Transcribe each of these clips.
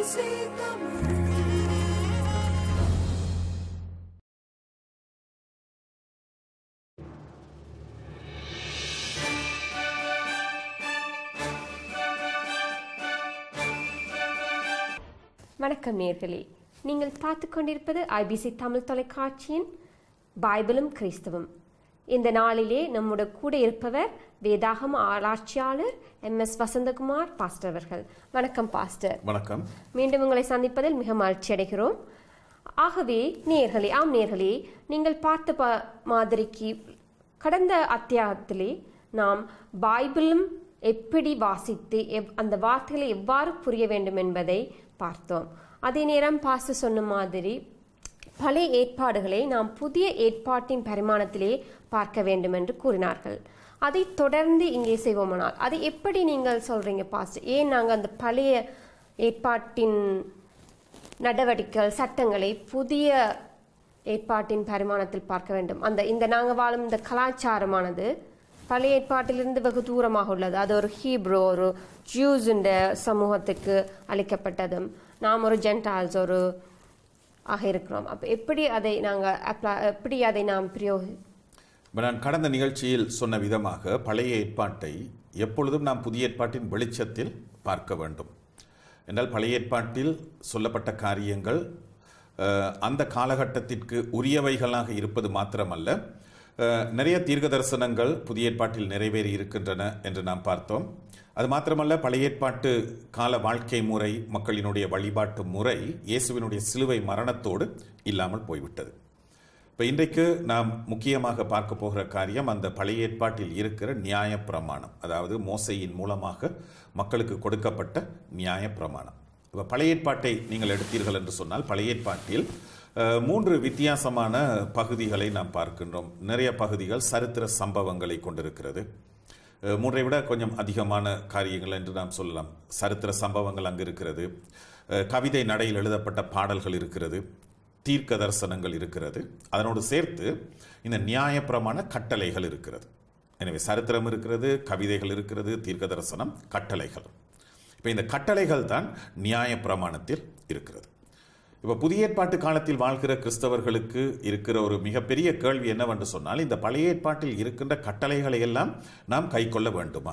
தமிழ் வணக்கம் நேர்களே நீங்கள் பார்த்து கொண்டிருப்பது ஐபிசி தமிழ் தொலைக்காட்சியின் பைபிளும் கிறிஸ்தவம் இந்த நாளிலே நம்முடைய கூட இருப்பவர் வேதாகம ஆராய்ச்சியாளர் எம் எஸ் வசந்தகுமார் பாஸ்டர் அவர்கள் வணக்கம் பாஸ்டர் வணக்கம் மீண்டும் உங்களை சந்திப்பதில் மிக மகிழ்ச்சி அடைகிறோம் ஆகவே நேர்களே ஆம் நேர்களே நீங்கள் பார்த்த ப மாதிரிக்கு கடந்த அத்தியாயத்திலே நாம் பைபிளும் எப்படி வாசித்து எவ் அந்த வார்த்தைகளை எவ்வாறு புரிய வேண்டும் என்பதை பார்த்தோம் அதே நேரம் பாச சொன்ன மாதிரி பழைய ஏற்பாடுகளை நாம் புதிய ஏற்பாட்டின் பரிமாணத்திலே பார்க்க வேண்டும் என்று கூறினார்கள் அதை தொடர்ந்து இங்கே செய்வோமானால் அதை எப்படி நீங்கள் சொல்றீங்க பாஸ்டர் ஏன் நாங்கள் அந்த பழைய ஏற்பாட்டின் நடவடிக்கைகள் சட்டங்களை புதிய ஏற்பாட்டின் பரிமாணத்தில் பார்க்க வேண்டும் அந்த இந்த நாங்கள் வாழும் இந்த கலாச்சாரமானது பழைய ஏற்பாட்டிலிருந்து வெகு தூரமாக உள்ளது அது ஒரு ஹீப்ரோ ஒரு ஜூஸ் என்ற சமூகத்துக்கு அளிக்கப்பட்டதும் நாம் ஒரு ஜென்டால்ஸ் ஒரு ஆக இருக்கிறோம் அப்போ எப்படி அதை நாங்கள் அப்ளை எப்படி அதை நாம் பிரயோகி இப்ப நான் கடந்த நிகழ்ச்சியில் சொன்ன விதமாக பழைய ஏற்பாட்டை எப்பொழுதும் நாம் புதிய ஏற்பாட்டின் வெளிச்சத்தில் பார்க்க வேண்டும் என்றால் பழைய ஏற்பாட்டில் சொல்லப்பட்ட காரியங்கள் அஹ், அந்த காலகட்டத்திற்கு உரியவைகளாக இருப்பது மாத்திரமல்ல அஹ், நிறைய தீர்க்க தரிசனங்கள் புதிய ஏற்பாட்டில் நிறைவேறி இருக்கின்றன என்று நாம் பார்த்தோம் அது மாத்திரமல்ல பழைய ஏற்பாட்டு கால வாழ்க்கை முறை மக்களினுடைய வழிபாட்டு முறை இயேசுவினுடைய சிலுவை மரணத்தோடு இல்லாமல் போய்விட்டது இப்போ இன்றைக்கு நாம் முக்கியமாக பார்க்க போகிற காரியம் அந்த பழைய ஏற்பாட்டில் இருக்கிற நியாய பிரமாணம் அதாவது மோசையின் மூலமாக மக்களுக்கு கொடுக்கப்பட்ட நியாய பிரமாணம் இப்போ பழைய ஏற்பாட்டை நீங்கள் எடுத்தீர்கள் என்று சொன்னால் பழைய ஏற்பாட்டில் அஹ், மூன்று வித்தியாசமான பகுதிகளை நாம் பார்க்கின்றோம் நிறைய பகுதிகள் சரித்திர சம்பவங்களை கொண்டிருக்கிறது அஹ், மூன்றை விட கொஞ்சம் அதிகமான காரியங்கள் என்று நாம் சொல்லலாம் சரித்திர சம்பவங்கள் அங்கு இருக்கிறது அஹ், கவிதை நடையில் எழுதப்பட்ட பாடல்கள் இருக்கிறது தீர்க்க தரிசனங்கள் இருக்கிறது அதனோடு சேர்த்து இந்த நியாயப்பிரமாண கட்டளைகள் இருக்கிறது எனவே சரித்திரம் இருக்கிறது கவிதைகள் இருக்கிறது தீர்க்க தரிசனம் கட்டளைகள் இப்போ இந்த கட்டளைகள் தான் நியாயப்பிரமாணத்தில் இருக்கிறது இப்போ புதிய ஏற்பாட்டு காலத்தில் வாழ்கிற கிறிஸ்தவர்களுக்கு இருக்கிற ஒரு மிகப்பெரிய கேள்வி என்னவென்று சொன்னால் இந்த பழைய ஏற்பாட்டில் இருக்கின்ற கட்டளைகளை எல்லாம் நாம் கைக்கொள்ள வேண்டுமா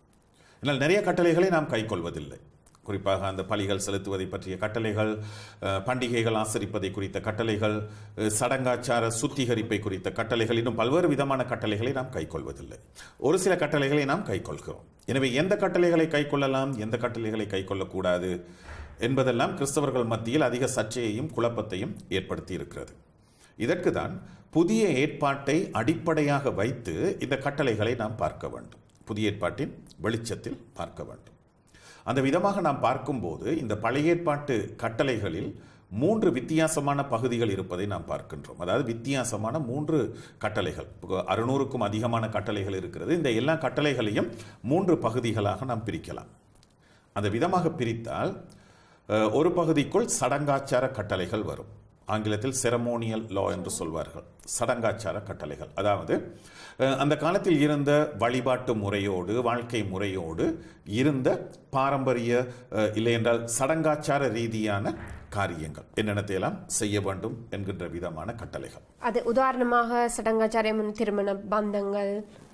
ஆனால் நிறைய கட்டளைகளை நாம் கைக்கொள்வதில்லை குறிப்பாக அந்த பலிகள் செலுத்துவதை பற்றிய கட்டளைகள் அஹ், பண்டிகைகள் ஆசரிப்பதை குறித்த கட்டளைகள் அஹ், சடங்காச்சார சுத்திகரிப்பை குறித்த கட்டளைகள் இன்னும் பல்வேறு விதமான கட்டளைகளை நாம் கைக்கொள்வதில்லை ஒரு சில கட்டளைகளை நாம் கைக்கொள்கிறோம் எனவே எந்த கட்டளைகளை கைக்கொள்ளலாம் எந்த கட்டளைகளை கைக்கொள்ளக்கூடாது என்பதெல்லாம் கிறிஸ்தவர்கள் மத்தியில் அதிக சர்ச்சையையும் குழப்பத்தையும் ஏற்படுத்தி இருக்கிறது இதற்கு தான் புதிய ஏற்பாட்டை அடிப்படையாக வைத்து இந்த கட்டளைகளை நாம் பார்க்க வேண்டும் புதிய ஏற்பாட்டின் வெளிச்சத்தில் பார்க்க வேண்டும் அந்த விதமாக நாம் பார்க்கும்போது இந்த பழைய ஏற்பாட்டு கட்டளைகளில் மூன்று வித்தியாசமான பகுதிகள் இருப்பதை நாம் பார்க்கின்றோம் அதாவது வித்தியாசமான மூன்று கட்டளைகள் இப்போ அறுநூறுக்கும் அதிகமான கட்டளைகள் இருக்கிறது இந்த எல்லா கட்டளைகளையும் மூன்று பகுதிகளாக நாம் பிரிக்கலாம் அந்த விதமாக பிரித்தால் அஹ், ஒரு பகுதிக்குள் சடங்காச்சார கட்டளைகள் வரும் ஆங்கிலத்தில் செரமோனியல் லா என்று சொல்வார்கள் சடங்காச்சார கட்டளைகள் அதாவது அஹ், அந்த காலத்தில் இருந்த வழிபாட்டு முறையோடு வாழ்க்கை முறையோடு இருந்த பாரம்பரிய அஹ், இல்லை என்றால் சடங்காச்சார ரீதியான காரியங்கள் என்னென்னத்தையெல்லாம் செய்ய வேண்டும் என்கின்ற விதமான கட்டளைகள் அது உதாரணமாக சடங்காச்சாரியம் திருமண பந்தங்கள்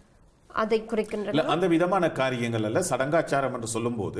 அதை குறிக்கின்றது இல்ல அந்த விதமான காரியங்கள் அல்ல சடங்காச்சாரம் என்று சொல்லும்போது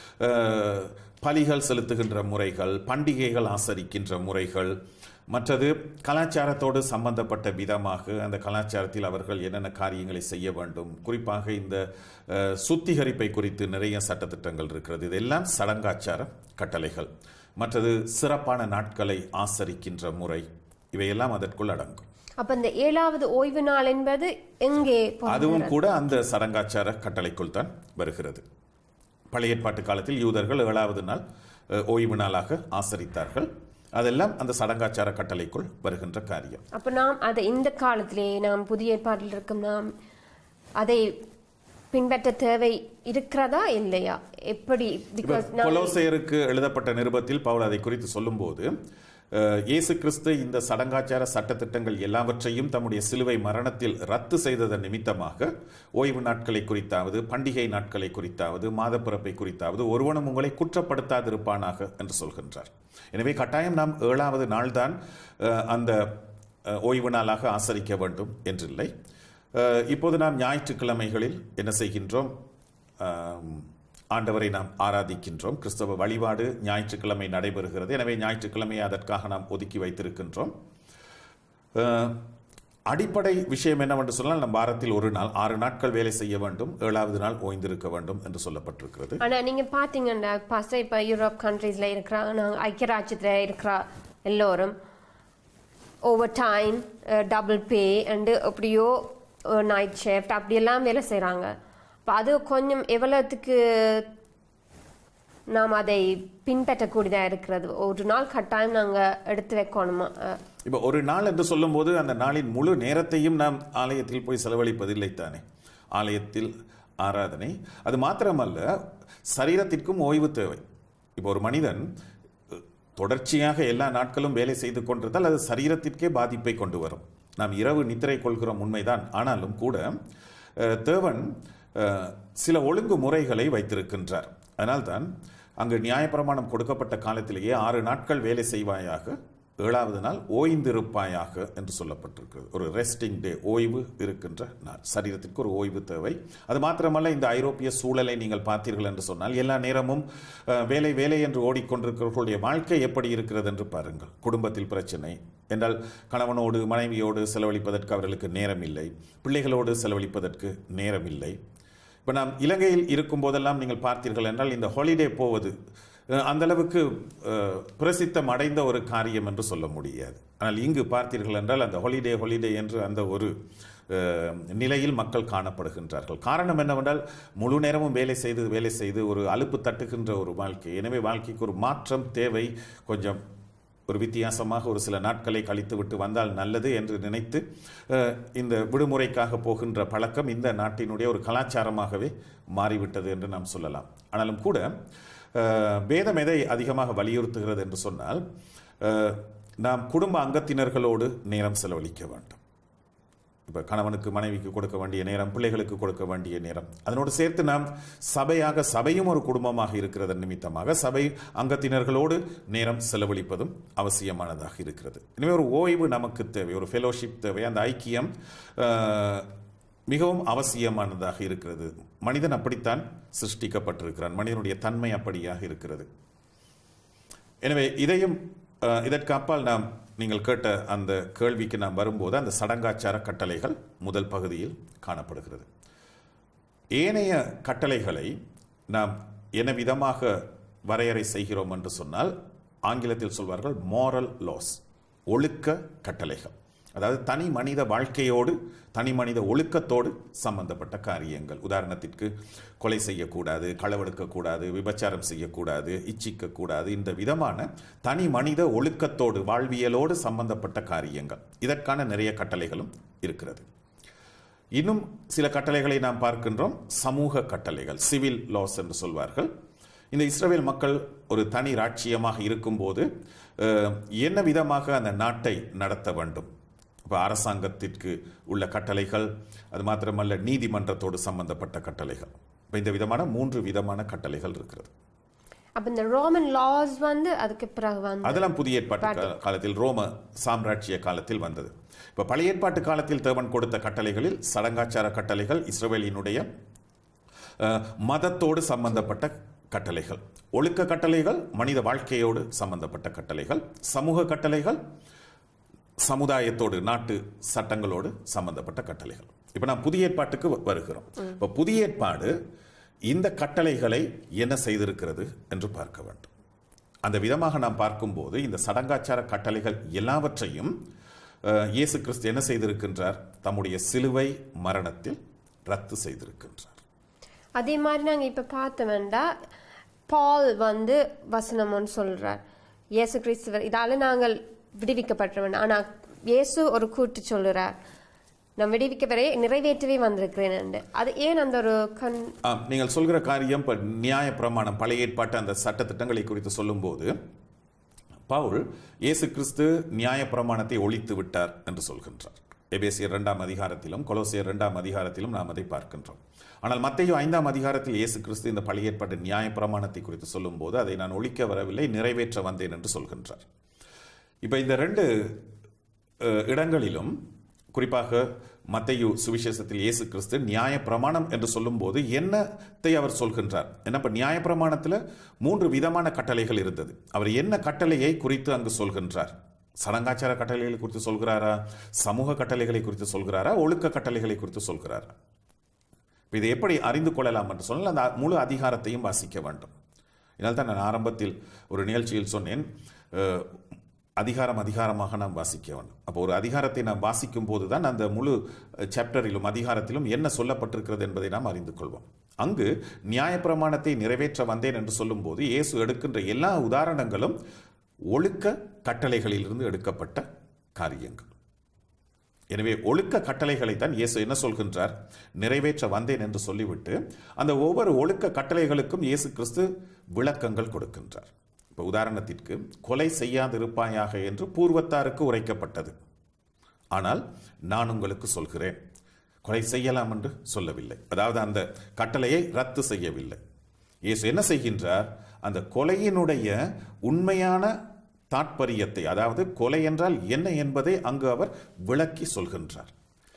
அஹ், பலிகள் செலுத்துகின்ற முறைகள் பண்டிகைகள் ஆசரிக்கின்ற முறைகள் மற்றது கலாச்சாரத்தோடு சம்பந்தப்பட்ட விதமாக அந்த கலாச்சாரத்தில் அவர்கள் என்னென்ன காரியங்களை செய்ய வேண்டும் குறிப்பாக இந்த அஹ், சுத்திகரிப்பை குறித்து நிறைய சட்டத்திட்டங்கள் இருக்கிறது இதெல்லாம் சடங்காச்சார கட்டளைகள் மற்றது சிறப்பான நாட்களை ஆசரிக்கின்ற முறை இவையெல்லாம் அதற்குள் அடங்கும் அப்ப இந்த ஏழாவது ஓய்வு நாள் என்பது எங்கே போகிறது? அதுவும் கூட அந்த சடங்காச்சார கட்டளைக்குள் தான் வருகிறது பழைய ஏற்பாட்டு காலத்தில் யூதர்கள் ஏழாவது நாள் அஹ், ஓய்வு நாளாக ஆசரித்தார்கள் அதெல்லாம் அந்த சடங்காச்சார கட்டளைக்குள் வருகின்ற காரியம் அப்ப நாம் அதை இந்த காலத்திலே நாம் புதிய ஏற்பாட்டில் இருக்கும் நாம் அதை பின்பற்ற தேவை இருக்கிறதா இல்லையா எப்படி பிகாஸ் கொலோசையருக்கு எழுதப்பட்ட நிருபத்தில் பவுல் அதை குறித்து சொல்லும்போது அஹ், இயேசு கிறிஸ்து இந்த சடங்காச்சார சட்டத்திட்டங்கள் எல்லாவற்றையும் தம்முடைய சிலுவை மரணத்தில் ரத்து செய்ததன் நிமித்தமாக ஓய்வு நாட்களை குறித்தாவது பண்டிகை நாட்களை குறித்தாவது மாதப்பிறப்பை குறித்தாவது ஒருவனும் உங்களை குற்றப்படுத்தாதிருப்பானாக என்று சொல்கின்றார் எனவே கட்டாயம் நாம் ஏழாவது நாள்தான் அஹ், அந்த அஹ், ஓய்வு நாளாக ஆசரிக்க வேண்டும் என்றில்லை அஹ், இப்போது நாம் ஞாயிற்றுக்கிழமைகளில் என்ன செய்கின்றோம் ஆம், ஆண்டவரை நாம் ஆராதிக்கின்றோம் கிறிஸ்தவ வழிபாடு ஞாயிற்றுக்கிழமை நடைபெறுகிறது எனவே ஞாயிற்றுக்கிழமையை அதற்காக நாம் ஒதுக்கி வைத்திருக்கின்றோம் அஹ், அடிப்படை விஷயம் என்னவென்று சொன்னால் நம் வாரத்தில் ஒரு நாள் ஆறு நாட்கள் வேலை செய்ய வேண்டும் ஏழாவது நாள் ஓய்ந்திருக்க வேண்டும் என்று சொல்லப்பட்டிருக்கிறது ஆனா நீங்க பாத்தீங்கன்னா பாஸ்டர் இப்ப யூரோப் கண்ட்ரீஸ்ல இருக்கிற நாங்க ஐக்கிய ராஜ்யத்துல இருக்கிற எல்லோரும் overtime double pay and எப்படியோ நைட் ஷிஃப்ட் அப்படியெல்லாம் வேலை செய்றாங்க அப்ப அது கொஞ்சம் எவ்வளவுக்கு நாம் அதை பின்பற்றக்கூடியதா இருக்கிறது ஒரு நாள் கட்டாயம் நாங்க எடுத்து வைக்கணுமா அஹ், இப்போ ஒரு நாள் என்று சொல்லும்போது அந்த நாளின் முழு நேரத்தையும் நாம் ஆலயத்தில் போய் செலவழிப்பதில்லை தானே ஆலயத்தில் ஆராதனை அது மாத்திரமல்ல சரீரத்திற்கும் ஓய்வு தேவை இப்போ ஒரு மனிதன் அஹ், தொடர்ச்சியாக எல்லா நாட்களும் வேலை செய்து கொண்டிருந்தால் அது சரீரத்திற்கே பாதிப்பை கொண்டு வரும் நாம் இரவு நித்திரை கொள்கிறோம் உண்மைதான் ஆனாலும் கூட அஹ், தேவன் அஹ், சில ஒழுங்கு முறைகளை வைத்திருக்கின்றார் அதனால்தான் அங்கு நியாயப்பிரமாணம் கொடுக்கப்பட்ட காலத்திலேயே ஆறு நாட்கள் வேலை செய்வாயாக ஏழாவது நாள் ஓய்ந்திருப்பாயாக என்று சொல்லப்பட்டிருக்கிறது ஒரு ரெஸ்டிங் டே ஓய்வு இருக்கின்ற நாள் சரீரத்திற்கு ஒரு ஓய்வு தேவை அது மாத்திரமல்ல இந்த ஐரோப்பிய சூழலை நீங்கள் பார்த்தீர்கள் என்று சொன்னால் எல்லா நேரமும் அஹ், வேலை வேலை என்று ஓடிக்கொண்டிருக்கிறவர்களுடைய வாழ்க்கை எப்படி இருக்கிறது என்று பாருங்கள் குடும்பத்தில் பிரச்சனை என்றால் கணவனோடு மனைவியோடு செலவழிப்பதற்கு அவர்களுக்கு நேரம் இல்லை பிள்ளைகளோடு செலவழிப்பதற்கு நேரம் இல்லை இப்போ நாம் இலங்கையில் இருக்கும் போதெல்லாம் நீங்கள் பார்த்தீர்கள் என்றால் இந்த ஹாலிடே போவது அஹ், அந்த அளவுக்கு அஹ், பிரசித்தம் அடைந்த ஒரு காரியம் என்று சொல்ல முடியாது ஆனால் இங்கு பார்த்தீர்கள் என்றால் அந்த ஹாலிடே ஹாலிடே என்று அந்த ஒரு அஹ், நிலையில் மக்கள் காணப்படுகின்றார்கள் காரணம் என்னவென்றால் முழு நேரமும் வேலை செய்து வேலை செய்து ஒரு அலுப்பு தட்டுகின்ற ஒரு வாழ்க்கை எனவே வாழ்க்கைக்கு ஒரு மாற்றம் தேவை கொஞ்சம் ஒரு வித்தியாசமாக ஒரு சில நாட்களை கழித்துவிட்டு வந்தால் நல்லது என்று நினைத்து அஹ், இந்த விடுமுறைக்காக போகின்ற பழக்கம் இந்த நாட்டினுடைய ஒரு கலாச்சாரமாகவே மாறிவிட்டது என்று நாம் சொல்லலாம் ஆனாலும் கூட அஹ், வேதம் எதை அதிகமாக வலியுறுத்துகிறது என்று சொன்னால் அஹ், நாம் குடும்ப அங்கத்தினர்களோடு நேரம் செலவழிக்க வேண்டும் இப்போ கணவனுக்கு மனைவிக்கு கொடுக்க வேண்டிய நேரம் பிள்ளைகளுக்கு கொடுக்க வேண்டிய நேரம் அதனோடு சேர்த்து நாம் சபையாக சபையும் ஒரு குடும்பமாக இருக்கிறது நிமித்தமாக சபை அங்கத்தினர்களோடு நேரம் செலவழிப்பதும் அவசியமானதாக இருக்கிறது எனவே ஒரு ஓய்வு நமக்கு தேவை ஒரு ஃபெலோஷிப் தேவை அந்த ஐக்கியம் அஹ், மிகவும் அவசியமானதாக இருக்கிறது மனிதன் அப்படித்தான் சிருஷ்டிக்கப்பட்டிருக்கிறான் மனிதனுடைய தன்மை அப்படியாக இருக்கிறது எனவே இதையும் அஹ், இதற்கு அப்பால் நாம் நீங்கள் கேட்ட அந்த கேள்விக்கு நாம் வரும்போது அந்த சடங்காச்சார கட்டளைகள் முதல் பகுதியில் காணப்படுகிறது ஏனைய கட்டளைகளை நாம் என்ன விதமாக வரையறை செய்கிறோம் என்று சொன்னால் ஆங்கிலத்தில் சொல்வார்கள் moral laws ஒழுக்க கட்டளைகள் அதாவது தனி மனித வாழ்க்கையோடு தனி மனித ஒழுக்கத்தோடு சம்பந்தப்பட்ட காரியங்கள் உதாரணத்திற்கு கொலை செய்யக்கூடாது களவெடுக்கக்கூடாது விபச்சாரம் செய்யக்கூடாது இச்சிக்கக்கூடாது இந்த விதமான தனி மனித ஒழுக்கத்தோடு வாழ்வியலோடு சம்பந்தப்பட்ட காரியங்கள் இதற்கான நிறைய கட்டளைகளும் இருக்கிறது இன்னும் சில கட்டளைகளை நாம் பார்க்கின்றோம் சமூக கட்டளைகள் சிவில் லாஸ் என்று சொல்வார்கள் இந்த இஸ்ரவேல் மக்கள் ஒரு தனி ராட்சியமாக இருக்கும்போது அஹ், என்ன விதமாக அந்த நாட்டை நடத்த வேண்டும் இப்போ அரசாங்கத்திற்கு உள்ள கட்டளைகள் அது மாத்திரமல்ல நீதிமன்றத்தோடு சம்பந்தப்பட்ட கட்டளைகள் இப்போ இந்த விதமான மூன்று விதமான கட்டளைகள் இருக்கிறது அப்ப இந்த ரோமன் லாஸ் வந்து அதுக்கு பிறகு வந்து அதெல்லாம் புதிய ஏற்பாட்டு கா- காலத்தில் ரோம சாம்ராஜ்ய காலத்தில் வந்தது இப்போ பழைய ஏற்பாட்டு காலத்தில் தேவன் கொடுத்த கட்டளைகளில் சடங்காச்சார கட்டளைகள் இஸ்ரவேலினுடைய அஹ், மதத்தோடு சம்பந்தப்பட்ட கட்டளைகள் ஒழுக்க கட்டளைகள் மனித வாழ்க்கையோடு சம்பந்தப்பட்ட கட்டளைகள் சமூக கட்டளைகள் சமுதாயத்தோடு நாட்டு சட்டங்களோடு சம்பந்தப்பட்ட கட்டளைகள் இப்போ நான் புதிய ஏற்பாட்டுக்கு வ- வருகிறோம் இப்போ புதிய ஏற்பாடு இந்த கட்டளைகளை என்ன செய்திருக்கிறது என்று பார்க்க வேண்டும் அந்த விதமாக நாம் பார்க்கும்போது இந்த சடங்காச்சார கட்டளைகள் எல்லாவற்றையும் அஹ், இயேசு கிறிஸ்து என்ன செய்திருக்கின்றார் தம்முடைய சிலுவை மரணத்தில் ரத்து செய்திருக்கின்றார் அதே மாதிரி நாங்க இப்ப பார்த்தோம்டா பால் வந்து வசனம்னு சொல்றார் இயேசு கிறிஸ்துவர் இதால நாங்கள் விடுவிக்கப்பட்டவன் ஆனா இயேசு ஒரு கூட்டு சொல்லுறார் நான் விடுவிக்கவரை நிறைவேற்றவே வந்திருக்கிறேன் அது ஏன் அந்த ஒரு கண் ஆம், நீங்கள் சொல்கிற காரியம் இப்போ நியாய பிரமாணம் பழைய ஏற்பாட்டு அந்த சட்ட திட்டங்களை குறித்து சொல்லும்போது பவுல் இயேசு கிறிஸ்து நியாயப்பிரமாணத்தை ஒழித்து விட்டார் என்று சொல்கின்றார் எபேசியர் இரண்டாம் அதிகாரத்திலும் கொலோசியர் இரண்டாம் அதிகாரத்திலும் நாம் அதை பார்க்கின்றோம் ஆனால் மத்தேயு ஐந்தாம் அதிகாரத்தில் இயேசு கிறிஸ்து இந்த பழைய ஏற்பாட்டு நியாயப்பிரமாணத்தை குறித்து சொல்லும்போது அதை நான் ஒழிக்க வரவில்லை நிறைவேற்ற வந்தேன் என்று சொல்கின்றார் இப்போ இந்த ரெண்டு அஹ், இடங்களிலும் குறிப்பாக மத்தையு சுவிசேஷத்தில் இயேசு கிறிஸ்து நியாய பிரமாணம் என்று சொல்லும்போது என்னத்தை அவர் சொல்கின்றார் என்ன இப்போ நியாய பிரமாணத்தில் மூன்று விதமான கட்டளைகள் இருந்தது அவர் என்ன கட்டளையை குறித்து அங்கு சொல்கின்றார் சடங்காச்சார கட்டளைகளை குறித்து சொல்கிறாரா சமூக கட்டளைகளை குறித்து சொல்கிறாரா ஒழுக்க கட்டளைகளை குறித்து சொல்கிறாரா இப்ப இதை எப்படி அறிந்து கொள்ளலாம் என்று சொன்னால் அந்த முழு அதிகாரத்தையும் வாசிக்க வேண்டும் இதனால் தான் நான் ஆரம்பத்தில் ஒரு நிகழ்ச்சியில் சொன்னேன் அஹ், அதிகாரம் அதிகாரமாக நாம் வாசிக்க வேண்டும் அப்போ ஒரு அதிகாரத்தை நாம் வாசிக்கும் போது தான் அந்த முழு சாப்டரிலும் அதிகாரத்திலும் என்ன சொல்லப்பட்டிருக்கிறது என்பதை நாம் அறிந்து கொள்வோம் அங்கு நியாயப்பிரமாணத்தை நிறைவேற்ற வந்தேன் என்று சொல்லும்போது இயேசு எடுக்கின்ற எல்லா உதாரணங்களும் ஒழுக்க கட்டளைகளிலிருந்து எடுக்கப்பட்ட காரியங்கள் எனவே ஒழுக்க கட்டளைகளை தான் இயேசு என்ன சொல்கின்றார் நிறைவேற்ற வந்தேன் என்று சொல்லிவிட்டு அந்த ஒவ்வொரு ஒழுக்க கட்டளைகளுக்கும் இயேசு கிறிஸ்து விளக்கங்கள் கொடுக்கின்றார் இப்போ உதாரணத்திற்கு கொலை செய்யாதிருப்பாயாக என்று பூர்வத்தாருக்கு உரைக்கப்பட்டது ஆனால் நான் உங்களுக்கு சொல்கிறேன் கொலை செய்யலாம் என்று சொல்லவில்லை அதாவது அந்த கட்டளையை ரத்து செய்யவில்லை இயேசு என்ன செய்கின்றார் அந்த கொலையினுடைய உண்மையான தாற்பரியத்தை அதாவது கொலை என்றால் என்ன என்பதை அங்கு அவர் விளக்கி சொல்கின்றார்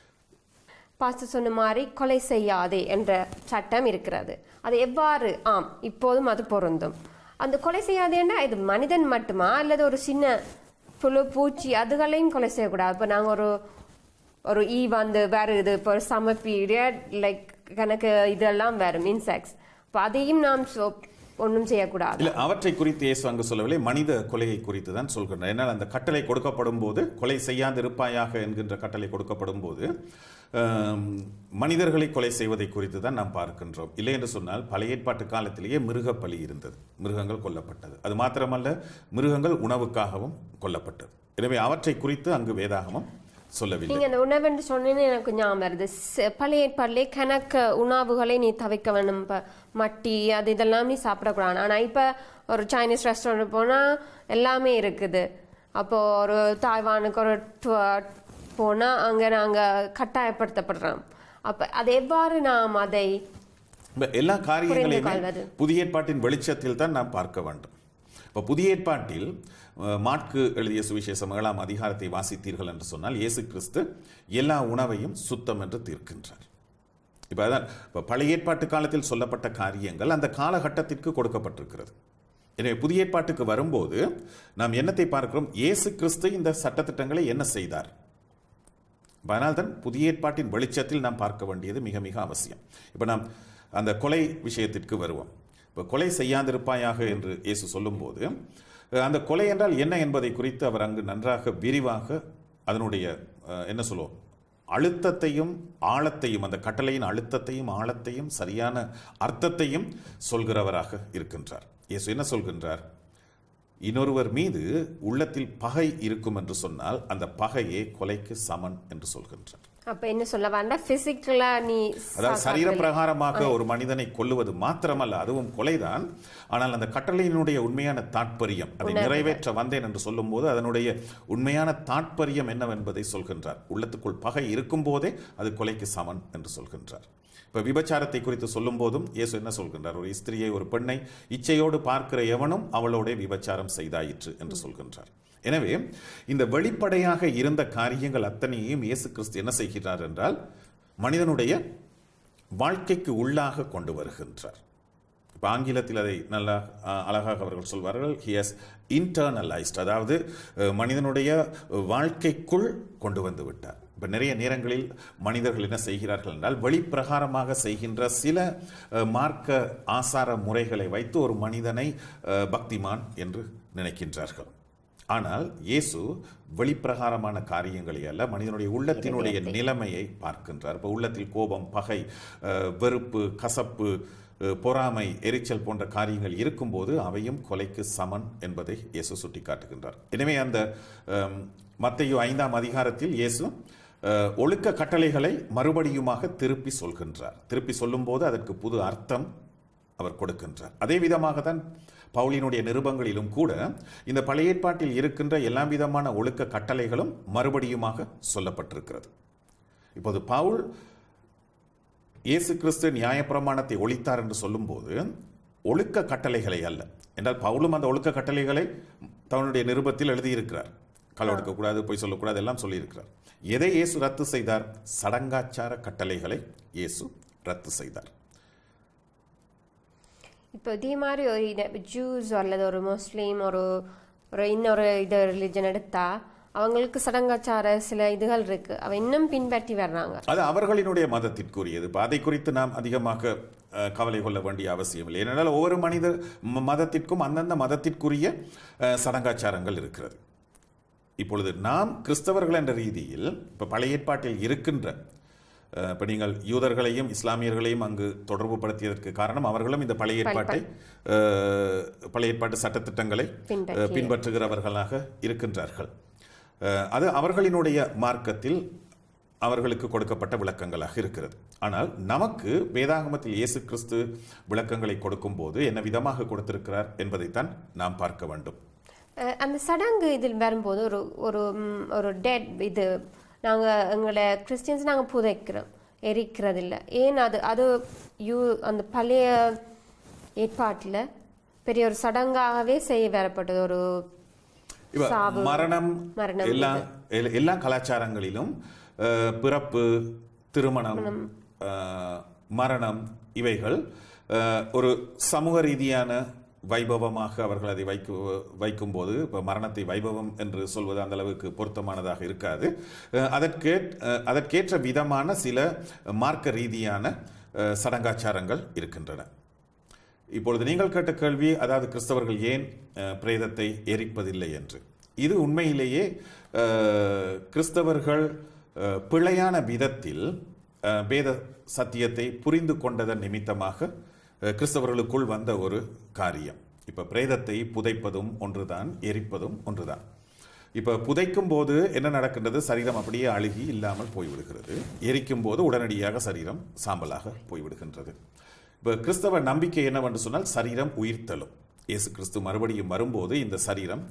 பாஸ்டர் சொன்ன மாதிரி கொலை செய்யாதே என்ற சட்டம் இருக்கிறது அது எவ்வாறு ஆம் இப்போதும் அது பொருந்தும் அந்த கொலை செய்யாதேன்னா இது மனிதன் மட்டுமா அல்லது ஒரு சின்ன புழு பூச்சி அதுகளையும் கொலை செய்யக்கூடாது இப்போ நாங்கள் ஒரு ஒரு ஈ வந்து வருது இப்போ ஒரு சம்மர் பீரியட் லைக் கணக்கு இதெல்லாம் வரும் இன்செக்ட்ஸ் இப்போ அதையும் நாம் ஒன்றும் செய்யக்கூடாது இல்ல அவற்றை குறித்து இயேசு அங்கு சொல்லவில்லை மனித கொலையை குறித்து தான் சொல்கின்றார் ஏன்னால் அந்த கட்டளை கொடுக்கப்படும் போது கொலை செய்யாதிருப்பாயாக என்கின்ற கட்டளை கொடுக்கப்படும் போது ஆம், மனிதர்களை கொலை செய்வதை குறித்து தான் நாம் பார்க்கின்றோம் இல்லை என்று சொன்னால் பழைய ஏற்பாட்டு காலத்திலேயே மிருக பலி இருந்தது மிருகங்கள் கொல்லப்பட்டது அது மாத்திரமல்ல மிருகங்கள் உணவுக்காகவும் கொல்லப்பட்டது எனவே அவற்றை குறித்து அங்கு வேதாகமம் சொல்லவில்லை நீங்க அந்த உணவுன்னு சொன்னீங்கன்னு எனக்கு ஞாபகம் வருது ச- பழைய ஏற்பாடுலே கணக்கு உணவுகளை நீ தவிக்க வேணும் இப்போ மட்டி அது இதெல்லாம் நீ சாப்பிடக்கூடாது ஆனா இப்ப ஒரு சைனீஸ் ரெஸ்டாரண்ட் போனா எல்லாமே இருக்குது அப்போ ஒரு தாய்வானுக்கு ஒரு tour போனா அங்க நாங்க கட்டாயப்படுத்தப்படுறோம் அப்ப அது எவ்வாறு நாம் அதை இப்ப எல்லா காரியங்களையுமே கொள்வது. புதிய ஏற்பாட்டின் வெளிச்சத்தில் தான் நாம் பார்க்க வேண்டும் இப்போ புதிய ஏற்பாட்டில் அஹ், மாற்கு எழுதிய சுவிசேஷம் ஏழாம் அதிகாரத்தை வாசித்தீர்கள் என்று சொன்னால் இயேசு கிறிஸ்து எல்லா உணவையும் சுத்தம் என்று தீர்க்கின்றார் இப்போ அதான் இப்போ பழைய ஏற்பாட்டு காலத்தில் சொல்லப்பட்ட காரியங்கள் அந்த காலகட்டத்திற்கு கொடுக்கப்பட்டிருக்கிறது எனவே புதிய ஏற்பாட்டுக்கு வரும்போது நாம் என்னத்தை பார்க்கிறோம் இயேசு கிறிஸ்து இந்த சட்டத்திட்டங்களை என்ன செய்தார் அதனால்தான் புதிய ஏற்பாட்டின் வெளிச்சத்தில் நாம் பார்க்க வேண்டியது மிக மிக அவசியம் இப்போ நாம் அந்த கொலை விஷயத்திற்கு வருவோம் இப்போ கொலை செய்யாதிருப்பாயாக என்று இயேசு சொல்லும்போது அஹ், அந்த கொலை என்றால் என்ன என்பதை குறித்து அவர் அங்கு நன்றாக விரிவாக அதனுடைய அஹ், என்ன சொல்லுவோம் அழுத்தத்தையும் ஆழத்தையும் அந்த கட்டளையின் அழுத்தத்தையும் ஆழத்தையும் சரியான அர்த்தத்தையும் சொல்கிறவராக இருக்கின்றார் இயேசு என்ன சொல்கின்றார் இன்னொருவர் மீது உள்ளத்தில் பகை இருக்கும் என்று சொன்னால் அந்த பகையே கொலைக்கு சமன் என்று சொல்கின்றார் அப்ப என்ன சொல்ல வேண்டாம் பிசிக்கலா நீ அதாவது சரீர பிரகாரமாக ஒரு மனிதனை கொல்லுவது மாத்திரமல்ல அதுவும் கொலைதான் ஆனால் அந்த கட்டளையினுடைய உண்மையான தாற்பயம் அதை நிறைவேற்ற வந்தேன் என்று சொல்லும்போது அதனுடைய உண்மையான தாற்பயம் என்னவென்பதை சொல்கின்றார் உள்ளத்துக்குள் பகை இருக்கும் போதே அது கொலைக்கு சமன் என்று சொல்கின்றார் இப்ப விபச்சாரத்தை குறித்து சொல்லும் போதும் இயேசு என்ன சொல்கின்றார் ஒரு ஸ்திரியை ஒரு பெண்ணை இச்சையோடு பார்க்கிற எவனும் அவளோட விபச்சாரம் செய்தாயிற்று என்று சொல்கின்றார் எனவே இந்த வெளிப்படையாக இருந்த காரியங்கள் அத்தனையும் இயேசு கிறிஸ்து என்ன செய்கிறார் என்றால் மனிதனுடைய வாழ்க்கைக்கு உள்ளாக கொண்டு வருகின்றார் இப்போ ஆங்கிலத்தில் அதை நல்லா அஹ், அழகாக அவர்கள் சொல்வார்கள் ஹி ஹஸ் இன்டர்னலைஸ்ட் அதாவது அஹ், மனிதனுடைய வாழ்க்கைக்குள் கொண்டு வந்து விட்டார் இப்போ நிறைய நேரங்களில் மனிதர்கள் என்ன செய்கிறார்கள் என்றால் வெளிப்பிரகாரமாக செய்கின்ற சில அஹ், மார்க்க ஆசார முறைகளை வைத்து ஒரு மனிதனை அஹ், பக்திமான் என்று நினைக்கின்றார்கள் ஆனால் இயேசு வெளிப்பிரகாரமான காரியங்களை அல்ல மனிதனுடைய உள்ளத்தினுடைய நிலைமையை பார்க்கின்றார் இப்போ உள்ளத்தில் கோபம் பகை அஹ், வெறுப்பு கசப்பு அஹ், பொறாமை எரிச்சல் போன்ற காரியங்கள் இருக்கும்போது அவையும் கொலைக்கு சமன் என்பதை இயேசு சுட்டிக்காட்டுகின்றார் எனவே அந்த அம், மத்தேயு ஐந்தாம் அதிகாரத்தில் இயேசு அஹ், ஒழுக்க கட்டளைகளை மறுபடியுமாக திருப்பி சொல்கின்றார் திருப்பி சொல்லும்போது அதற்கு புது அர்த்தம் அவர் கொடுக்கின்றார் அதே விதமாக தான் பவுலினுடைய நிருபங்களிலும் கூட இந்த பழைய ஏற்பாட்டில் இருக்கின்ற எல்லா விதமான ஒழுக்க கட்டளைகளும் மறுபடியுமாக சொல்லப்பட்டிருக்கிறது இப்போது பவுல் இயேசு கிறிஸ்து நியாயப்பிரமாணத்தை ஒழித்தார் என்று சொல்லும்போது ஒழுக்க கட்டளைகளை அல்ல என்றால் பவுலும் அந்த ஒழுக்க கட்டளைகளை தன்னுடைய நிருபத்தில் எழுதியிருக்கிறார் கள எடுக்கக்கூடாது பொய் சொல்லக்கூடாது எல்லாம் சொல்லியிருக்கிறார் எதை இயேசு ரத்து செய்தார் சடங்காச்சார கட்டளைகளை இயேசு ரத்து செய்தார் இப்போ இதே மாதிரி ஒரு இத- ஜூஸ் அல்லது ஒரு முஸ்லீம் ஒரு ஒரு இன்னொரு இது ரிலிஜன் எடுத்தா அவங்களுக்கு சடங்காச்சார சில இதுகள் இருக்கு அவ இன்னும் பின்பற்றி வர்றாங்க அது அவர்களினுடைய மதத்திற்குரியது இப்ப அதை குறித்து நாம் அதிகமாக அஹ், கவலை கொள்ள வேண்டிய அவசியம் இல்லை ஏனென்றால் ஒவ்வொரு மனித ம- மதத்திற்கும் அந்தந்த மதத்திற்குரிய அஹ், சடங்காச்சாரங்கள் இருக்கிறது இப்பொழுது நாம் கிறிஸ்தவர்கள் என்ற ரீதியில் இப்போ பழைய ஏற்பாட்டில் இருக்கின்ற அஹ், இப்ப நீங்கள் யூதர்களையும் இஸ்லாமியர்களையும் அங்கு தொடர்பு படுத்தியதற்கு காரணம் அவர்களும் இந்த பழைய ஏற்பாட்டை அஹ், பழைய ஏற்பாட்டு சட்டத்திட்டங்களை பின்பற்றி. அஹ், பின்பற்றுகிறவர்களாக இருக்கின்றார்கள் அஹ், அது அவர்களினுடைய மார்க்கத்தில் அவர்களுக்கு கொடுக்கப்பட்ட விளக்கங்களாக இருக்கிறது ஆனால் நமக்கு வேதாகமத்தில் இயேசு கிறிஸ்து விளக்கங்களை கொடுக்கும்போது என்ன விதமாக கொடுத்திருக்கிறார் என்பதைத்தான் நாம் பார்க்க வேண்டும் அஹ் அந்த சடங்கு இதில் வரும்போது ஒரு ஒரு ம், ஒரு டெட் இது நாங்கள் எங்களை கிறிஸ்டியன்ஸ் நாங்கள் புதைக்கிறோம் எரிக்கிறது இல்லை ஏன் அது அது யூ அந்த பழைய ஏற்பாட்டில் பெரிய ஒரு சடங்காகவே செய்ய வரப்பட்டது ஒரு இப்ப சாவு, மரணம் மரணம் எல்லா எல்- எல்லா கலாச்சாரங்களிலும் அஹ், பிறப்பு திருமணம் அஹ், மரணம் இவைகள் அஹ், ஒரு சமூக ரீதியான வைபவமாக அவர்கள் அதை வைக்கு வைக்கும்போது இப்போ மரணத்தை வைபவம் என்று சொல்வது அந்த அளவுக்கு பொருத்தமானதாக இருக்காது அஹ், அதற்கே அஹ், அதற்கேற்ற விதமான சில மார்க்க ரீதியான அஹ், சடங்காச்சாரங்கள் இருக்கின்றன இப்பொழுது நீங்கள் கேட்ட கேள்வி அதாவது கிறிஸ்தவர்கள் ஏன் அஹ், பிரேதத்தை எரிப்பதில்லை என்று இது உண்மையிலேயே அஹ், கிறிஸ்தவர்கள் அஹ், பிழையான விதத்தில் அஹ், வேத சத்தியத்தை புரிந்து கொண்டதன் நிமித்தமாக அஹ், கிறிஸ்தவர்களுக்குள் வந்த ஒரு காரியம் இப்ப பிரேதத்தை புதைப்பதும் ஒன்றுதான் எரிப்பதும் ஒன்றுதான் இப்ப புதைக்கும் போது என்ன நடக்கின்றது சரீரம் அப்படியே அழுகி இல்லாமல் போய்விடுகிறது எரிக்கும் போது உடனடியாக சரீரம் சாம்பலாக போய்விடுகின்றது இப்ப கிறிஸ்தவ நம்பிக்கை என்னவென்று சொன்னால் சரீரம் உயிர்த்தலும் இயேசு கிறிஸ்து மறுபடியும் வரும்போது இந்த சரீரம்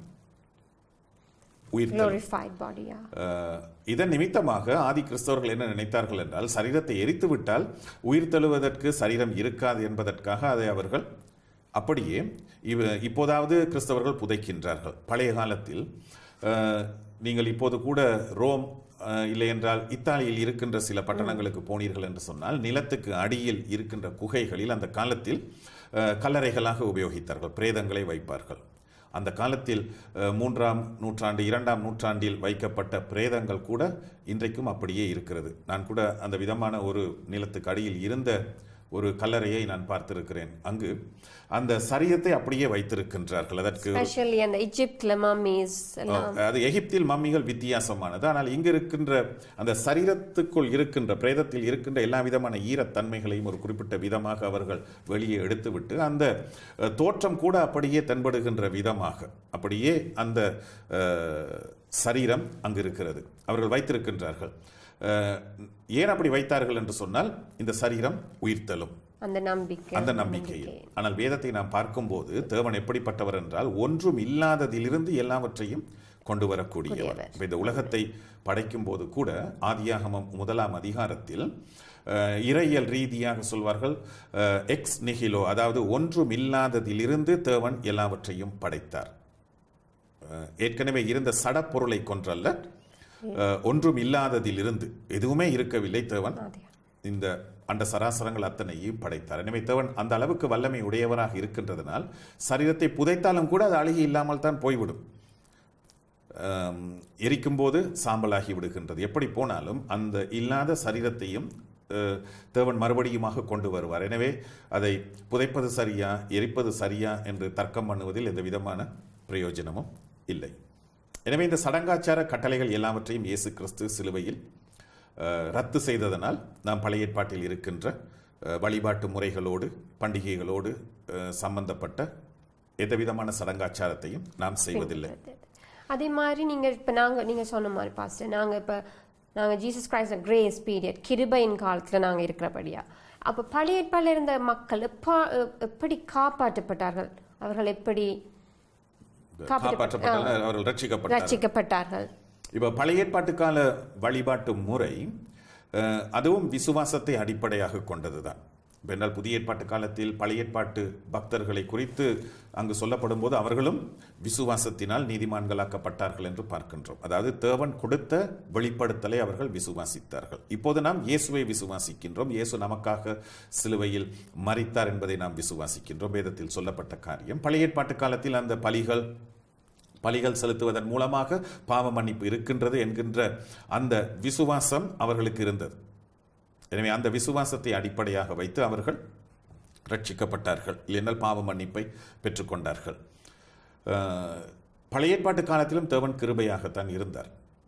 உயிர்த்தலும் glorified பாடியா அஹ், இதன் நிமித்தமாக ஆதி கிறிஸ்தவர்கள் என்ன நினைத்தார்கள் என்றால் சரீரத்தை எரித்து விட்டால் உயிர் தழுவதற்கு சரீரம் இருக்காது என்பதற்காக அதை அவர்கள் அப்படியே இவ இப்போதாவது கிறிஸ்தவர்கள் புதைக்கின்றார்கள் பழைய காலத்தில் அஹ், நீங்கள் இப்போது கூட ரோம் அஹ், இல்லை என்றால் இத்தாலியில் இருக்கின்ற சில பட்டணங்களுக்கு போனீர்கள் என்று சொன்னால் நிலத்துக்கு அடியில் இருக்கின்ற குகைகளில் அந்த காலத்தில் அஹ், கல்லறைகளாக உபயோகித்தார்கள் பிரேதங்களை வைப்பார்கள் அந்த காலத்தில் அஹ், மூன்றாம் நூற்றாண்டு இரண்டாம் நூற்றாண்டில் வைக்கப்பட்ட பிரேதங்கள் கூட இன்றைக்கும் அப்படியே இருக்கிறது நான் கூட அந்த விதமான ஒரு நிலத்துக்கு அடியில் இருந்த ஒரு கல்லறையை நான் பார்த்திருக்கிறேன் அங்கு அந்த சரீரத்தை அப்படியே வைத்திருக்கின்றார்கள் அதற்கு ஸ்பெஷலி அந்த இஜிப்ட்ல மம்மிஸ் எல்லாம் அது எகிப்தில் மம்மிகள் வித்தியாசமானது ஆனால் இங்கு இருக்கின்ற அந்த சரீரத்துக்குள் இருக்கின்ற பிரேதத்தில் இருக்கின்ற எல்லா விதமான ஈரத்தன்மைகளையும் ஒரு குறிப்பிட்ட விதமாக அவர்கள் வெளியே எடுத்துவிட்டு அந்த அஹ், தோற்றம் கூட அப்படியே தென்படுகின்ற விதமாக அப்படியே அந்த அஹ், சரீரம் அங்கு இருக்கிறது அவர்கள் வைத்திருக்கின்றார்கள் அஹ், ஏன் அப்படி வைத்தார்கள் என்று சொன்னால் இந்த சரீரம் உயிர்த்தலும் அந்த நம்பிக்கை அந்த நம்பிக்கையில் ஆனால் வேதத்தை நாம் பார்க்கும்போது தேவன் எப்படிப்பட்டவர் என்றால் ஒன்றும் இல்லாததிலிருந்து எல்லாவற்றையும் கொண்டு வரக்கூடியவர் இப்ப இந்த உலகத்தை படைக்கும் போது கூட ஆதியாகமம் முதலாம் அதிகாரத்தில் அஹ், இறையியல் ரீதியாக சொல்வார்கள் எக்ஸ் நிகிலோ அதாவது ஒன்றும் இல்லாததிலிருந்து தேவன் எல்லாவற்றையும் படைத்தார் அஹ், ஏற்கனவே இருந்த சடப்பொருளை கொன்றல்ல அஹ், ஒன்றும் இல்லாததிலிருந்து எதுவுமே இருக்கவில்லை தேவன் ஆதியா. இந்த அண்ட சராசரங்கள் அத்தனையும் படைத்தார் எனவே தேவன் அந்த அளவுக்கு வல்லமை உடையவராக இருக்கின்றதனால் சரீரத்தை புதைத்தாலும் கூட அது அழுகி இல்லாமல் தான் போய்விடும் ஆம், எரிக்கும்போது சாம்பலாகி விடுகின்றது எப்படி போனாலும் அந்த இல்லாத சரீரத்தையும் அஹ், தேவன் மறுபடியுமாக கொண்டு வருவார் எனவே அதை புதைப்பது சரியா எரிப்பது சரியா என்று தர்க்கம் பண்ணுவதில் எந்த விதமான பிரயோஜனமும் இல்லை எனவே இந்த சடங்காச்சார கட்டளைகள் எல்லாவற்றையும் இயேசு கிறிஸ்து சிலுவையில் அஹ், ரத்து செய்ததனால் நாம் பழைய ஏற்பாட்டில் இருக்கின்ற அஹ், வழிபாட்டு முறைகளோடு பண்டிகைகளோடு அஹ், சம்பந்தப்பட்ட எந்த விதமான சடங்காச்சாரத்தையும் நாம் செய்வதில்லை அதே மாதிரி நீங்க இப்ப நாங்க நீங்க சொன்ன மாதிரி பாஸ்டர் நாங்க இப்ப நாங்க ஜீசஸ் கிரைஸ்ட் கிரேஸ் பீரியட் கிருபையின் காலத்துல நாங்க இருக்கிறபடியா அப்ப பழைய ஏற்பாடுல இருந்த மக்கள் எப்ப எப்படி காப்பாற்றப்பட்டார்கள் அவர்கள் எப்படி காப்பாற்றப்பட்ட- காப்பாற்றப்பட்டார்கள் அவர்கள் ரட்சிக்கப்பட்டார்கள் ரட்சிக்கப்பட்டார்கள் இப்போ பழைய ஏற்பாட்டு கால வழிபாட்டு முறை அஹ், அதுவும் விசுவாசத்தை அடிப்படையாக கொண்டதுதான் இப்ப என்றால் புதிய ஏற்பாட்டு காலத்தில் பழைய ஏற்பாட்டு பக்தர்களை குறித்து அங்கு சொல்லப்படும் போது அவர்களும் விசுவாசத்தினால் நீதிமான்களாக்கப்பட்டார்கள் என்று பார்க்கின்றோம் அதாவது தேவன் கொடுத்த வெளிப்படுத்தலை அவர்கள் விசுவாசித்தார்கள் இப்போது நாம் இயேசுவை விசுவாசிக்கின்றோம் இயேசு நமக்காக சிலுவையில் மரித்தார் என்பதை நாம் விசுவாசிக்கின்றோம் வேதத்தில் சொல்லப்பட்ட காரியம் பழைய ஏற்பாட்டு காலத்தில் அந்த பலிகள் பலிகள் செலுத்துவதன் மூலமாக பாவ மன்னிப்பு இருக்கின்றது என்கின்ற அந்த விசுவாசம் அவர்களுக்கு இருந்தது எனவே அந்த விசுவாசத்தை அடிப்படையாக வைத்து அவர்கள் ரட்சிக்கப்பட்டார்கள் இல்லைனால் பாவ மன்னிப்பை பெற்றுக்கொண்டார்கள் அஹ், பழைய ஏற்பாட்டு காலத்திலும் தேவன் கிருபையாகத்தான் இருந்தார்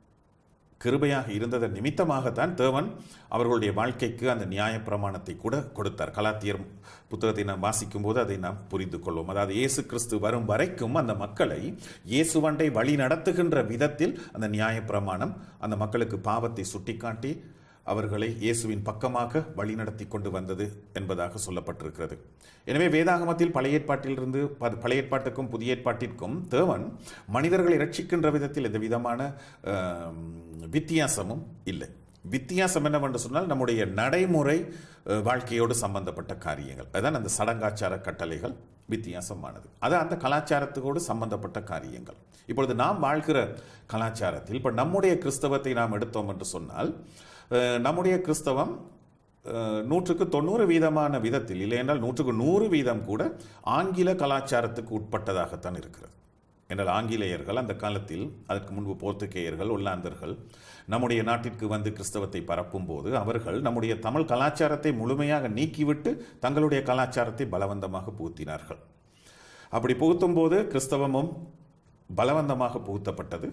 கிருபையாக இருந்ததன் நிமித்தமாகத்தான் தேவன் அவர்களுடைய வாழ்க்கைக்கு அந்த நியாயப்பிரமாணத்தை கூட கொடுத்தார் கலாத்தியர் புத்தகத்தை நாம் வாசிக்கும் போது அதை நாம் புரிந்து கொள்வோம் அதாவது இயேசு கிறிஸ்து வரும் வரைக்கும் அந்த மக்களை இயேசுவண்டை வழி நடத்துகின்ற விதத்தில் அந்த நியாயப்பிரமாணம் அந்த மக்களுக்கு பாவத்தை சுட்டிக்காட்டி அவர்களை இயேசுவின் பக்கமாக வழிநடத்தி கொண்டு வந்தது என்பதாக சொல்லப்பட்டிருக்கிறது எனவே வேதாகமத்தில் பழைய ஏற்பாட்டிலிருந்து ப- பழைய ஏற்பாட்டுக்கும் புதிய ஏற்பாட்டிற்கும் தேவன் மனிதர்களை ரட்சிக்கின்ற விதத்தில் எந்த விதமான ஆம், வித்தியாசமும் இல்லை வித்தியாசம் என்னவென்று சொன்னால் நம்முடைய நடைமுறை அஹ், வாழ்க்கையோடு சம்பந்தப்பட்ட காரியங்கள் அதான் அந்த சடங்காச்சார கட்டளைகள் வித்தியாசமானது அது அந்த கலாச்சாரத்தோடு சம்பந்தப்பட்ட காரியங்கள் இப்பொழுது நாம் வாழ்கிற கலாச்சாரத்தில் இப்போ நம்முடைய கிறிஸ்தவத்தை நாம் எடுத்தோம் என்று சொன்னால் அஹ், நம்முடைய கிறிஸ்தவம் அஹ், நூற்றுக்கு தொண்ணூறு வீதமான விதத்தில் இல்லை என்றால் நூற்றுக்கு நூறு வீதம் கூட ஆங்கில கலாச்சாரத்துக்கு உட்பட்டதாகத்தான் இருக்கிறது என்றால் ஆங்கிலேயர்கள் அந்த காலத்தில் அதற்கு முன்பு போர்த்துகேயர்கள் ஒல்லாந்தர்கள் நம்முடைய நாட்டிற்கு வந்து கிறிஸ்தவத்தை பரப்பும் போது அவர்கள் நம்முடைய தமிழ் கலாச்சாரத்தை முழுமையாக நீக்கிவிட்டு தங்களுடைய கலாச்சாரத்தை பலவந்தமாக புகுத்தினார்கள் அப்படி புகுத்தும் போது கிறிஸ்தவமும் பலவந்தமாக புகுத்தப்பட்டது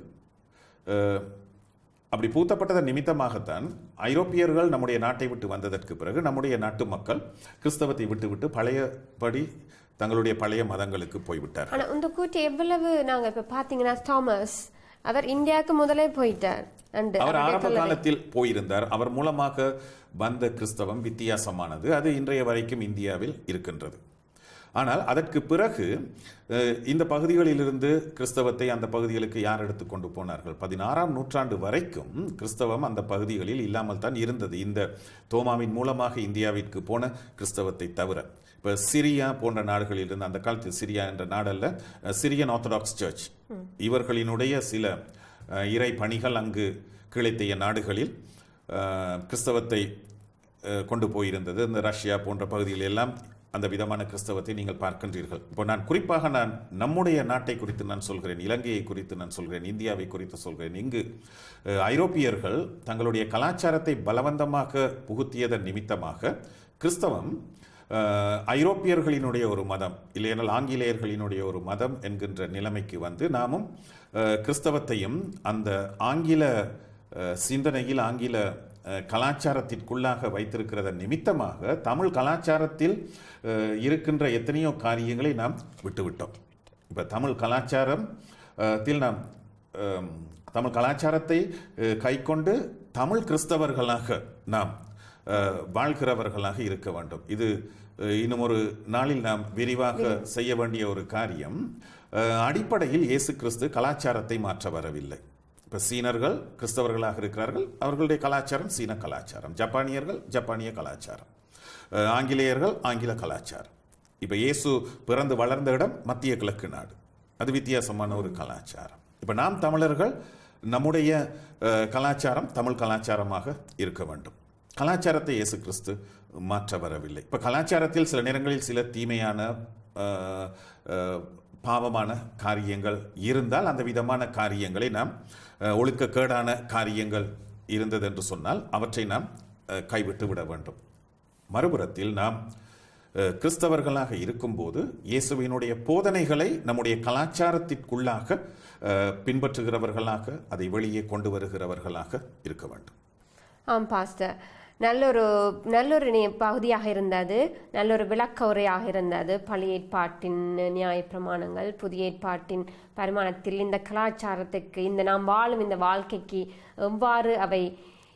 அஹ், அப்படி பூத்தப்பட்டதன் நிமித்தமாகத்தான் ஐரோப்பியர்கள் நம்முடைய நாட்டை விட்டு வந்ததற்கு பிறகு நம்முடைய நாட்டு மக்கள் கிறிஸ்தவத்தை விட்டுவிட்டு பழையபடி தங்களுடைய பழைய மதங்களுக்கு போய்விட்டார் ஆனா இந்த கூட்டு எவ்வளவு நாங்க இப்ப பாத்தீங்கன்னா தாமஸ் அவர் இந்தியாவுக்கு முதலே போயிட்டார் அண்டு அவர் அவருடைய ஆரம்ப கல்லறை. காலத்தில் போயிருந்தார் அவர் மூலமாக வந்த கிறிஸ்தவம் வித்தியாசமானது அது இன்றைய வரைக்கும் இந்தியாவில் இருக்கின்றது ஆனால் அதற்கு பிறகு அஹ், இந்த பகுதிகளிலிருந்து கிறிஸ்தவத்தை அந்த பகுதிகளுக்கு யார் எடுத்து கொண்டு போனார்கள் பதினாறாம் நூற்றாண்டு வரைக்கும் கிறிஸ்தவம் அந்த பகுதிகளில் இல்லாமல் தான் இருந்தது இந்த தோமாவின் மூலமாக இந்தியாவிற்கு போன கிறிஸ்தவத்தை தவிர இப்போ சிரியா போன்ற நாடுகளில் இருந்து அந்த காலத்தில் சிரியா என்ற நாடல்ல அஹ், சிரியன் ஆர்த்தடாக்ஸ் சர்ச் இவர்களினுடைய சில அஹ், இறை பணிகள் அங்கு கிளைத்தைய நாடுகளில் அஹ், கிறிஸ்தவத்தை அஹ், கொண்டு போயிருந்தது இந்த ரஷ்யா போன்ற பகுதிகளில் எல்லாம் அந்த விதமான கிறிஸ்தவத்தை நீங்கள் பார்க்கின்றீர்கள் இப்போ நான் குறிப்பாக நான் நம்முடைய நாட்டை குறித்து நான் சொல்கிறேன் இலங்கையை குறித்து நான் சொல்கிறேன் இந்தியாவை குறித்து சொல்கிறேன் இங்கு அஹ், ஐரோப்பியர்கள் தங்களுடைய கலாச்சாரத்தை பலவந்தமாக புகுத்தியதன் நிமித்தமாக கிறிஸ்தவம் அஹ், ஐரோப்பியர்களினுடைய ஒரு மதம் இல்லையென்றால் ஆங்கிலேயர்களினுடைய ஒரு மதம் என்கின்ற நிலைமைக்கு வந்து நாமும் அஹ், கிறிஸ்தவத்தையும் அந்த ஆங்கில அஹ், சிந்தனையில் ஆங்கில அஹ், கலாச்சாரத்திற்குள்ளாக வைத்திருக்கிறதன் நிமித்தமாக தமிழ் கலாச்சாரத்தில் அஹ், இருக்கின்ற எத்தனையோ காரியங்களை நாம் விட்டுவிட்டோம் இப்போ தமிழ் கலாச்சாரம் அஹ், த்தில் நாம் அஹ், தமிழ் கலாச்சாரத்தை அஹ், கைக்கொண்டு தமிழ் கிறிஸ்தவர்களாக நாம் அஹ், வாழ்கிறவர்களாக இருக்க வேண்டும் இது அஹ், இன்னும் ஒரு நாளில் நாம் விரிவாக செய்ய வேண்டிய ஒரு காரியம் அஹ், அடிப்படையில் இயேசு கிறிஸ்து கலாச்சாரத்தை மாற்ற வரவில்லை இப்போ சீனர்கள் கிறிஸ்தவர்களாக இருக்கிறார்கள் அவர்களுடைய கலாச்சாரம் சீன கலாச்சாரம் ஜப்பானியர்கள் ஜப்பானிய கலாச்சாரம் அஹ், ஆங்கிலேயர்கள் ஆங்கில கலாச்சாரம் இப்போ இயேசு பிறந்து வளர்ந்த இடம் மத்திய கிழக்கு நாடு அது வித்தியாசமான ஒரு கலாச்சாரம் இப்போ நாம் தமிழர்கள் நம்முடைய அஹ், கலாச்சாரம் தமிழ் கலாச்சாரமாக இருக்க வேண்டும் கலாச்சாரத்தை இயேசு கிறிஸ்து மாற்ற வரவில்லை இப்போ கலாச்சாரத்தில் சில நேரங்களில் சில தீமையான அஹ், அஹ், பாவமான காரியங்கள் இருந்தால் அந்த விதமான காரியங்களை நாம் அஹ், ஒழுக்கக்கேடான காரியங்கள் இருந்தது என்று சொன்னால் அவற்றை நாம் அஹ், கைவிட்டு விட வேண்டும் மறுபுறத்தில் நாம் அஹ், கிறிஸ்தவர்களாக இருக்கும்போது இயேசுவினுடைய போதனைகளை நம்முடைய கலாச்சாரத்திற்குள்ளாக அஹ், பின்பற்றுகிறவர்களாக அதை வெளியே கொண்டு வருகிறவர்களாக இருக்க வேண்டும் ஆம் பாஸ்டர் நல்லொரு நல்லொரு நி- பகுதியாக இருந்தது நல்லொரு விளக்க உரையாக இருந்தது பழைய ஏற்பாட்டின் நியாயப்பிரமாணங்கள் புதிய ஏற்பாட்டின் பரிமாணத்தில் இந்த கலாச்சாரத்துக்கு இந்த நாம் வாழும் இந்த வாழ்க்கைக்கு எவ்வாறு அவை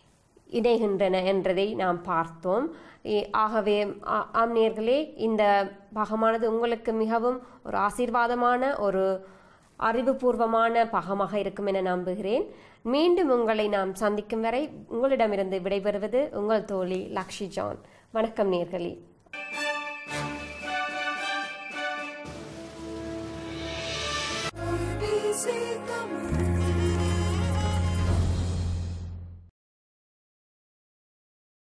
இணைகின்றன என்றதை நாம் பார்த்தோம் இ- ஆகவே ஆ- ஆம் நேர்களே இந்த பாகமானது உங்களுக்கு மிகவும் ஒரு ஆசீர்வாதமான ஒரு அறிவுபூர்வமான பாகமாக இருக்கும் என நம்புகிறேன் மீண்டும் உங்களை நாம் சந்திக்கும் வரை உங்களிடமிருந்து விடைபெறுவது உங்கள் தோழி லக்ஷி ஜான் வணக்கம் நேர்களே